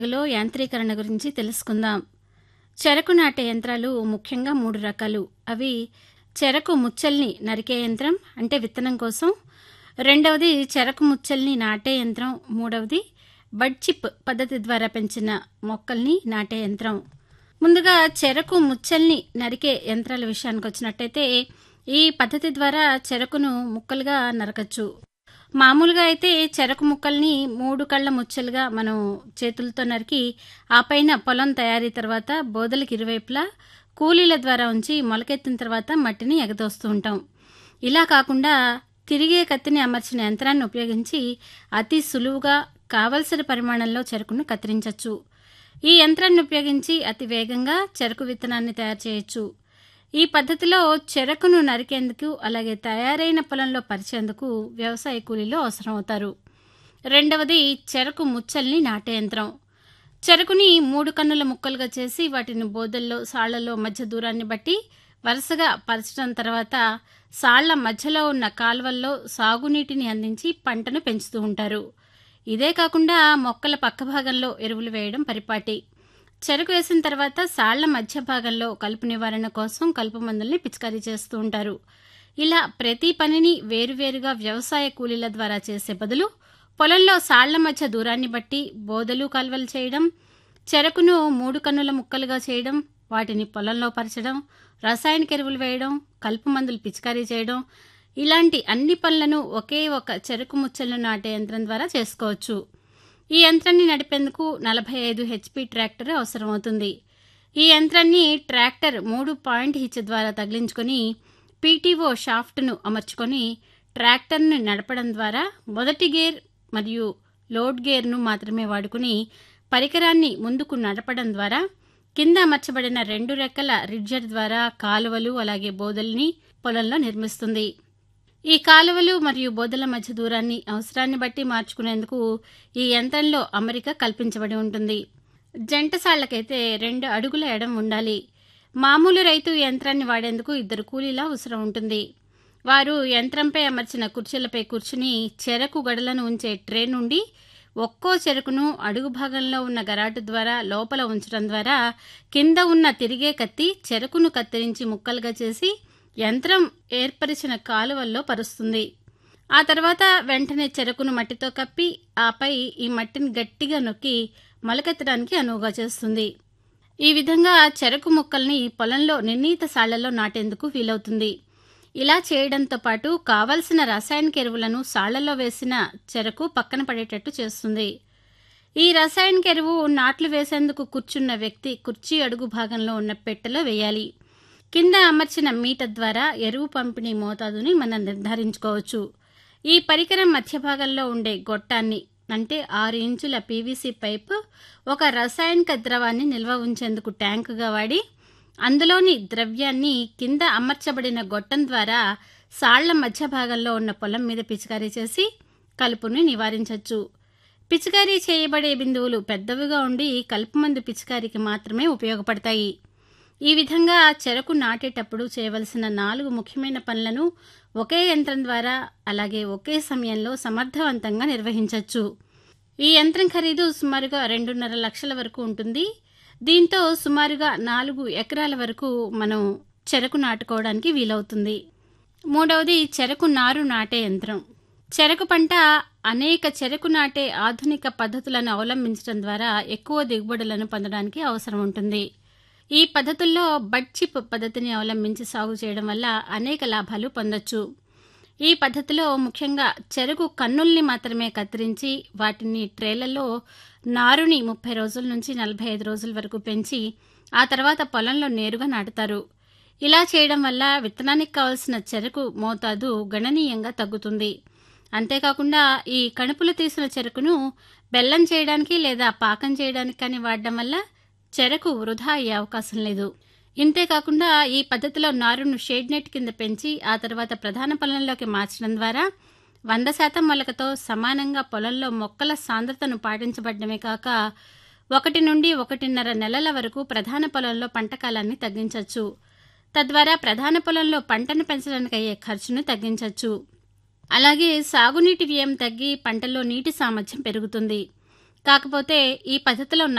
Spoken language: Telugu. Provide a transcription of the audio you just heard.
లో యాంత్రీకరణ గురించి తెలుసుకుందాం చెరకు నాటే యంత్రాలు ముఖ్యంగా మూడు రకాలు అవి చెరకు ముచ్చల్ని నరికే యంత్రం అంటే విత్తనం కోసం రెండవది చెరకు ముచ్చల్ని నాటే యంత్రం మూడవది బడ్ చిప్ పద్ధతి ద్వారా పెంచిన మొక్కల్ని నాటే యంత్రం ముందుగా చెరకు ముచ్చల్ని నరికే యంత్రాల విషయానికి వచ్చినట్టయితే ఈ పద్ధతి ద్వారా చెరకును ముక్కలుగా నరకచ్చు మామూలుగా అయితే చెరకు ముక్కల్ని మూడు కళ్ళ ముచ్చలుగా మనం చేతులతో నరికి ఆ పైన పొలం తయారీ తర్వాత బోదలకి ఇరువైపులా కూలీల ద్వారా ఉంచి మొలకెత్తిన తర్వాత మట్టిని ఎగదోస్తూ ఉంటాం ఇలా కాకుండా తిరిగే కత్తిని అమర్చిన యంత్రాన్ని ఉపయోగించి అతి సులువుగా కావలసిన పరిమాణంలో చెరుకును కత్తిరించవచ్చు ఈ యంత్రాన్ని ఉపయోగించి అతి వేగంగా చెరకు విత్తనాన్ని తయారు చేయొచ్చు ఈ పద్ధతిలో చెరకును నరికేందుకు అలాగే తయారైన పొలంలో పరిచేందుకు వ్యవసాయ కూలీలు అవసరమవుతారు రెండవది చెరకు ముచ్చల్ని నాటే యంత్రం చెరకుని మూడు కన్నుల ముక్కలుగా చేసి వాటిని బోదల్లో సాళ్లలో మధ్య దూరాన్ని బట్టి వరుసగా పరచడం తర్వాత సాళ్ల మధ్యలో ఉన్న కాల్వల్లో సాగునీటిని అందించి పంటను పెంచుతూ ఉంటారు ఇదే కాకుండా మొక్కల పక్క భాగంలో ఎరువులు వేయడం పరిపాటి చెరకు వేసిన తర్వాత సాళ్ల మధ్య భాగంలో కలుపు నివారణ కోసం కలుపు మందుల్ని పిచికారీ చేస్తూ ఉంటారు ఇలా ప్రతి పనిని వేరువేరుగా వ్యవసాయ కూలీల ద్వారా చేసే బదులు పొలంలో సాళ్ల మధ్య దూరాన్ని బట్టి బోదలు కాల్వలు చేయడం చెరకును మూడు కన్నుల ముక్కలుగా చేయడం వాటిని పొలంలో పరచడం రసాయనిక ఎరువులు వేయడం కలుపు మందులు పిచికారీ చేయడం ఇలాంటి అన్ని పనులను ఒకే ఒక చెరకు ముచ్చలను నాటే యంత్రం ద్వారా చేసుకోవచ్చు ఈ యంత్రాన్ని నడిపేందుకు నలభై ఐదు హెచ్పి ట్రాక్టర్ అవసరమవుతుంది ఈ యంత్రాన్ని ట్రాక్టర్ మూడు పాయింట్ హిచ్ ద్వారా తగిలించుకొని పీటీఓ షాఫ్ట్ను అమర్చుకొని ట్రాక్టర్ను నడపడం ద్వారా మొదటి గేర్ మరియు లోడ్ గేర్ను మాత్రమే వాడుకుని పరికరాన్ని ముందుకు నడపడం ద్వారా కింద అమర్చబడిన రెండు రెక్కల రిడ్జర్ ద్వారా కాలువలు అలాగే బోదల్ని పొలంలో నిర్మిస్తుంది ఈ కాలువలు మరియు బోదల మధ్య దూరాన్ని అవసరాన్ని బట్టి మార్చుకునేందుకు ఈ యంత్రంలో అమరిక కల్పించబడి ఉంటుంది జంటసాళ్లకైతే రెండు అడుగుల ఎడం ఉండాలి మామూలు రైతు యంత్రాన్ని వాడేందుకు ఇద్దరు కూలీల అవసరం ఉంటుంది వారు యంత్రంపై అమర్చిన కుర్చీలపై కూర్చుని చెరకు గడలను ఉంచే ట్రే నుండి ఒక్కో చెరుకును అడుగు భాగంలో ఉన్న గరాటు ద్వారా లోపల ఉంచడం ద్వారా కింద ఉన్న తిరిగే కత్తి చెరుకును కత్తిరించి ముక్కలుగా చేసి యంత్రం ఏర్పరిచిన కాలువల్లో పరుస్తుంది ఆ తర్వాత వెంటనే చెరుకును మట్టితో కప్పి ఆపై ఈ మట్టిని గట్టిగా నొక్కి మొలకెత్తడానికి అనువుగా చేస్తుంది ఈ విధంగా చెరకు ముక్కల్ని పొలంలో నిర్ణీత సాళ్లలో నాటేందుకు వీలవుతుంది ఇలా చేయడంతో పాటు కావలసిన రసాయనిక ఎరువులను సాళ్లలో వేసిన చెరకు పక్కన పడేటట్టు చేస్తుంది ఈ రసాయనిక ఎరువు నాట్లు వేసేందుకు కూర్చున్న వ్యక్తి కుర్చీ అడుగు భాగంలో ఉన్న పెట్టెలో వేయాలి కింద అమర్చిన మీటర్ ద్వారా ఎరువు పంపిణీ మోతాదుని మనం నిర్ధారించుకోవచ్చు ఈ పరికరం మధ్య భాగంలో ఉండే గొట్టాన్ని అంటే ఆరు ఇంచుల పీవీసీ పైపు ఒక రసాయనిక ద్రవాన్ని నిల్వ ఉంచేందుకు ట్యాంకుగా వాడి అందులోని ద్రవ్యాన్ని కింద అమర్చబడిన గొట్టం ద్వారా సాళ్ల మధ్య భాగంలో ఉన్న పొలం మీద పిచికారీ చేసి కలుపుని నివారించవచ్చు పిచికారీ చేయబడే బిందువులు పెద్దవిగా ఉండి కలుపు మందు పిచికారీకి మాత్రమే ఉపయోగపడతాయి ఈ విధంగా చెరకు నాటేటప్పుడు చేయవలసిన నాలుగు ముఖ్యమైన పనులను ఒకే యంత్రం ద్వారా అలాగే ఒకే సమయంలో సమర్థవంతంగా నిర్వహించవచ్చు ఈ యంత్రం ఖరీదు సుమారుగా రెండున్నర లక్షల వరకు ఉంటుంది దీంతో సుమారుగా నాలుగు ఎకరాల వరకు మనం చెరకు నాటుకోవడానికి వీలవుతుంది మూడవది చెరకు నారు నాటే యంత్రం చెరకు పంట అనేక చెరకు నాటే ఆధునిక పద్ధతులను అవలంబించడం ద్వారా ఎక్కువ దిగుబడులను పొందడానికి అవసరం ఉంటుంది ఈ పద్ధతుల్లో బడ్ చిప్ పద్ధతిని అవలంబించి సాగు చేయడం వల్ల అనేక లాభాలు పొందొచ్చు ఈ పద్ధతిలో ముఖ్యంగా చెరుకు కన్నుల్ని మాత్రమే కత్తిరించి వాటిని ట్రేలలో నారుని ముప్పై రోజుల నుంచి నలభై ఐదు రోజుల వరకు పెంచి ఆ తర్వాత పొలంలో నేరుగా నాటుతారు ఇలా చేయడం వల్ల విత్తనానికి కావలసిన చెరకు మోతాదు గణనీయంగా తగ్గుతుంది అంతేకాకుండా ఈ కణుపులు తీసిన చెరుకును బెల్లం చేయడానికి లేదా పాకం చేయడానికి కానీ వాడడం వల్ల చెరకు వృధా అయ్యే అవకాశం లేదు ఇంతేకాకుండా ఈ పద్ధతిలో నారును షేడ్ నెట్ కింద పెంచి ఆ తర్వాత ప్రధాన పొలంలోకి మార్చడం ద్వారా వంద శాతం మొలకతో సమానంగా పొలంలో మొక్కల సాంద్రతను పాటించబడ్డమే కాక ఒకటి నుండి ఒకటిన్నర నెలల వరకు ప్రధాన పొలంలో పంట కాలాన్ని తగ్గించవచ్చు తద్వారా ప్రధాన పొలంలో పంటను పెంచడానికి అయ్యే ఖర్చును తగ్గించవచ్చు అలాగే సాగునీటి వ్యయం తగ్గి పంటల్లో నీటి సామర్థ్యం పెరుగుతుంది కాకపోతే ఈ పద్ధతిలో